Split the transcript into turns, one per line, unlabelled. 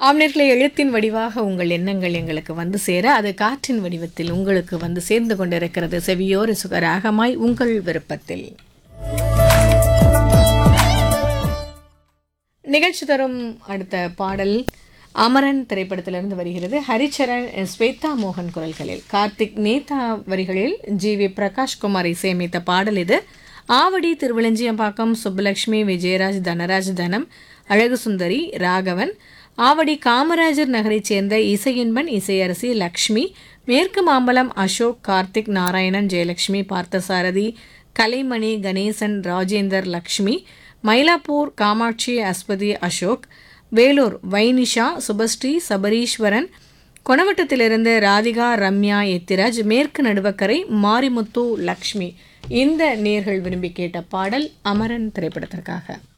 ஆம்நேர்களை எழுத்தின் வடிவாக உங்கள் எண்ணங்கள் எங்களுக்கு வந்து சேர அது காற்றின் வடிவத்தில் உங்களுக்கு வந்து சேர்ந்து கொண்டிருக்கிறது செவியோர் சுகராகமாய் உங்கள் விருப்பத்தில் நிகழ்ச்சி தரும் அடுத்த பாடல் அமரன் திரைப்படத்திலிருந்து வருகிறது ஹரிச்சரன் ஸ்வேதா மோகன் குரல்களில் கார்த்திக் நேதா வரிகளில் ஜி வி பிரகாஷ்குமார் இசையமைத்த பாடல் இது ஆவடி திருவிளஞ்சியம்பாக்கம் சுப்புலட்சுமி விஜயராஜ் தனராஜ் தனம் அழகு சுந்தரி ராகவன் ஆவடி காமராஜர் நகரைச் சேர்ந்த இசையின்பன் இசையரசி லக்ஷ்மி மேற்கு மாம்பலம் அசோக் கார்த்திக் நாராயணன் ஜெயலட்சுமி பார்த்தசாரதி கலைமணி கணேசன் ராஜேந்தர் லக்ஷ்மி மயிலாப்பூர் காமாட்சி அஸ்பதி அசோக் வேலூர் வைனிஷா சுபஸ்ரீ சபரீஸ்வரன் கொணவட்டத்திலிருந்து ராதிகா ரம்யா எத்திராஜ் மேற்கு நடுவக்கரை மாரிமுத்து லக்ஷ்மி இந்த நேர்கள் விரும்பி கேட்ட பாடல் அமரன் திரைப்படத்திற்காக